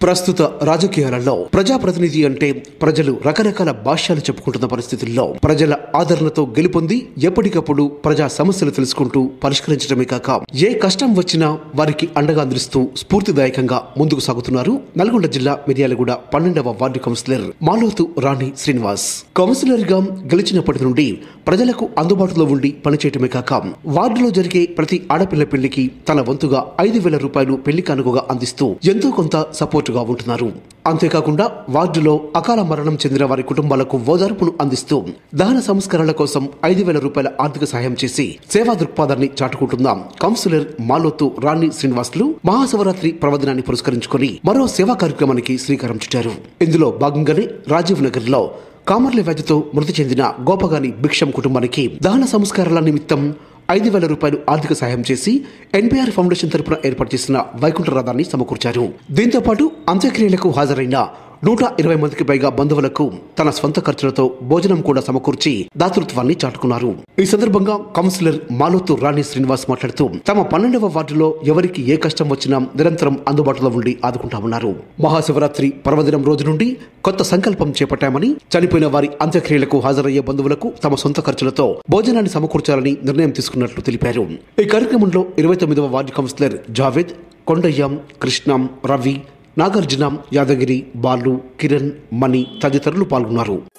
ప్రస్తుత రాజకీయాలలో ప్రజాప్రతినిధి అంటే ప్రజలు రకరకాల భాష్యాలు చెప్పుకుంటున్న పరిస్థితుల్లో ప్రజల ఆదరణతో గెలుపొంది ఎప్పటికప్పుడు ప్రజా సమస్యలు తెలుసుకుంటూ పరిష్కరించడమే కాక ఏ కష్టం వచ్చినా వారికి అండగా అందిస్తూ స్ఫూర్తిదాయకంగా ముందుకు సాగుతున్నారు నల్గొండ జిల్లా మిర్యాలగూడ పన్నెండవ ward councillor Maloth Rani Srinivas councillor గా గెలిచినప్పటి నుండి ప్రజలకు అందుబాటులో ఉండి పనిచేయటమే కాక వార్డులో జరిగే ప్రతి ఆడపిల్ల పెళ్లికి తన వంతుగా ఐదు వేల రూపాయలు పెళ్లి కానుకగా అందిస్తూ ఎంతో కొంత సపోర్టుగా ఉంటున్నారు అంతేకాకుండా వార్డులో అకాల మరణం చెందిన వారి కుటుంబాలకు ఓదార్పును అందిస్తూ దహన సంస్కరణల కోసం ఐదు వేల రూపాయల ఆర్థిక సహాయం చేసి సేవా దృక్పథాన్ని చాటుకుంటున్న కౌన్సిలర్ మాలోతు రాణి శ్రీనివాసులు మహాశివరాత్రి పర్వదినాన్ని పురస్కరించుకొని మరో సేవా కార్యక్రమానికి శ్రీకారం చుట్టారు ఇందులో భాగంగానే రాజీవ్ నగర్ లో కామర్ల వ్యాధితో మృతి చెందిన గోపగాని భిక్షం కుటుంబానికి దహన సంస్కారాల నిమిత్తం ఐదు వేల రూపాయలు ఆర్థిక సాయం చేసి ఎన్టీఆర్ ఫౌండేషన్ తరపున ఏర్పాటు చేసిన వైకుంఠ రథాన్ని సమకూర్చారు దీంతో పాటు అంత్యక్రియలకు హాజరైన నూట ఇరవై మందికి పైగా బంధువులకు తన స్వంత ఖర్చులతో భోజనం కూడా సమకూర్చి దాతృత్వాన్ని చాటుకున్నారు ఈ సందర్భంగా కౌన్సిలర్ మాలోతు రాణి శ్రీనివాస్ మాట్లాడుతూ తమ పన్నెండవ వార్డులో ఎవరికి ఏ కష్టం వచ్చినా నిరంతరం అందుబాటులో ఉండి ఆదుకుంటామన్నారు మహాశివరాత్రి పర్వదినం రోజు నుండి కొత్త సంకల్పం చేపట్టామని చనిపోయిన వారి అంత్యక్రియలకు హాజరయ్యే బంధువులకు తమ సొంత ఖర్చులతో భోజనాన్ని సమకూర్చాలని నిర్ణయం తీసుకున్నట్లు తెలిపారు ఈ కార్యక్రమంలో ఇరవై తొమ్మిదవ వార్డు కౌన్సిలర్ జావేద్ కొండయ్యం కృష్ణం రవి నాగార్జున యాదగిరి బాలు కిరణ్ మణి తదితరులు పాల్గొన్నారు